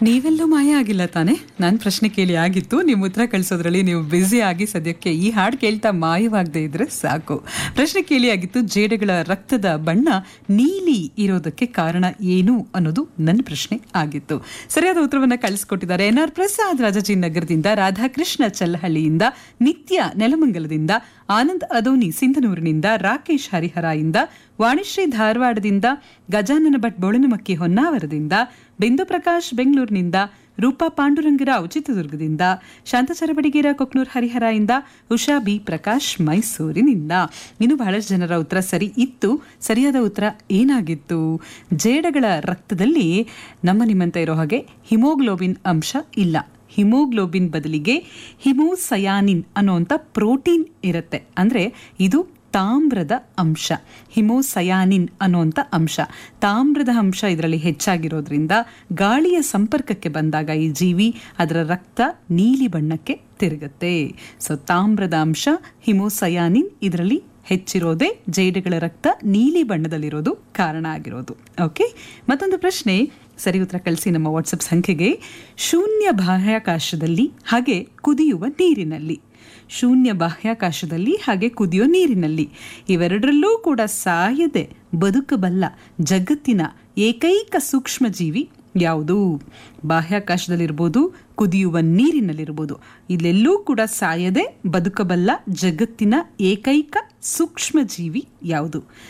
ನೀವೆಲ್ಲೂ ಮಾಯ ಆಗಿಲ್ಲ ತಾನೆ ನನ್ನ ಪ್ರಶ್ನೆ ಕೇಳಿ ಆಗಿತ್ತು ನಿಮ್ಮ ಉತ್ತರ ಕಳಿಸೋದ್ರಲ್ಲಿ ನೀವು ಬ್ಯುಸಿ ಆಗಿ ಸದ್ಯಕ್ಕೆ ಈ ಹಾಡು ಕೇಳ್ತಾ ಮಾಯವಾಗದೇ ಇದ್ರೆ ಸಾಕು ಪ್ರಶ್ನೆ ಕೇಳಿ ಆಗಿತ್ತು ಜೇಡಗಳ ರಕ್ತದ ಬಣ್ಣ ನೀಲಿ ಇರೋದಕ್ಕೆ ಕಾರಣ ಏನು ಅನ್ನೋದು ನನ್ನ ಪ್ರಶ್ನೆ ಆಗಿತ್ತು ಸರಿಯಾದ ಉತ್ತರವನ್ನ ಕಳಿಸ್ಕೊಟ್ಟಿದ್ದಾರೆ ಎನ್ ಆರ್ ಪ್ರಸಾದ್ ರಾಜಾಜಿನಗರದಿಂದ ರಾಧಾಕೃಷ್ಣ ಚಲ್ಲಹಳ್ಳಿಯಿಂದ ನಿತ್ಯ ನೆಲಮಂಗಲದಿಂದ ಆನಂದ್ ಅದೋನಿ ಸಿಂಧನೂರಿನಿಂದ ರಾಕೇಶ್ ಹರಿಹರ ಇಂದ ವಾಣಿಶ್ರೀ ಧಾರವಾಡದಿಂದ ಗಜಾನನ ಭಟ್ ಬೋಳನಮಕ್ಕಿ ಹೊನ್ನಾವರದಿಂದ ಬಿಂದು ಪ್ರಕಾಶ್ ಬೆಂಗಳೂರಿನಿಂದ ರೂಪಾ ಪಾಂಡುರಂಗರಾವ್ ಚಿತ್ರದುರ್ಗದಿಂದ ಶಾಂತಚರ ಬಡಿಗೇರ ಕೊಕ್ನೂರ್ ಹರಿಹರ ಇಂದ ಉಷಾ ಬಿ ಪ್ರಕಾಶ್ ಮೈಸೂರಿನಿಂದ ಇನ್ನು ಬಹಳಷ್ಟು ಜನರ ಉತ್ತರ ಸರಿ ಇತ್ತು ಸರಿಯಾದ ಉತ್ತರ ಏನಾಗಿತ್ತು ಜೇಡಗಳ ರಕ್ತದಲ್ಲಿ ನಮ್ಮ ನಿಮ್ಮಂತ ಇರೋ ಹಾಗೆ ಹಿಮೋಗ್ಲೋಬಿನ್ ಅಂಶ ಇಲ್ಲ ಹಿಮೋಗ್ಲೋಬಿನ್ ಬದಲಿಗೆ ಹಿಮೋಸಯಾನಿನ್ ಅನ್ನುವಂಥ ಪ್ರೋಟೀನ್ ಇರುತ್ತೆ ಅಂದರೆ ಇದು ತಾಮ್ರದ ಅಂಶ ಹಿಮೋಸಯಾನಿನ್ ಅನ್ನುವಂಥ ಅಂಶ ತಾಮ್ರದ ಅಂಶ ಇದರಲ್ಲಿ ಹೆಚ್ಚಾಗಿರೋದ್ರಿಂದ ಗಾಳಿಯ ಸಂಪರ್ಕಕ್ಕೆ ಬಂದಾಗ ಈ ಜೀವಿ ಅದರ ರಕ್ತ ನೀಲಿ ಬಣ್ಣಕ್ಕೆ ತಿರುಗುತ್ತೆ ಸೊ ತಾಮ್ರದ ಅಂಶ ಹಿಮೋಸಯಾನಿನ್ ಇದರಲ್ಲಿ ಹೆಚ್ಚಿರೋದೇ ಜೇಡುಗಳ ರಕ್ತ ನೀಲಿ ಬಣ್ಣದಲ್ಲಿರೋದು ಕಾರಣ ಆಗಿರೋದು ಓಕೆ ಮತ್ತೊಂದು ಪ್ರಶ್ನೆ ಸರಿ ಉತ್ತರ ಕಳಿಸಿ ನಮ್ಮ ವಾಟ್ಸಪ್ ಸಂಖ್ಯೆಗೆ ಶೂನ್ಯ ಬಾಹ್ಯಾಕಾಶದಲ್ಲಿ ಹಾಗೆ ಕುದಿಯುವ ನೀರಿನಲ್ಲಿ ಶೂನ್ಯ ಬಾಹ್ಯಾಕಾಶದಲ್ಲಿ ಹಾಗೆ ಕುದಿಯೋ ನೀರಿನಲ್ಲಿ ಇವೆರಡರಲ್ಲೂ ಕೂಡ ಸಾಯದೆ ಬದುಕಬಲ್ಲ ಜಗತ್ತಿನ ಏಕೈಕ ಸೂಕ್ಷ್ಮ ಜೀವಿ ಯಾವುದು ಬಾಹ್ಯಾಕಾಶದಲ್ಲಿರ್ಬೋದು ಕುದಿಯುವ ನೀರಿನಲ್ಲಿರ್ಬೋದು ಇಲ್ಲೆಲ್ಲೂ ಕೂಡ ಸಾಯದೆ ಬದುಕಬಲ್ಲ ಜಗತ್ತಿನ ಏಕೈಕ ಸೂಕ್ಷ್ಮ ಜೀವಿ ಯಾವುದು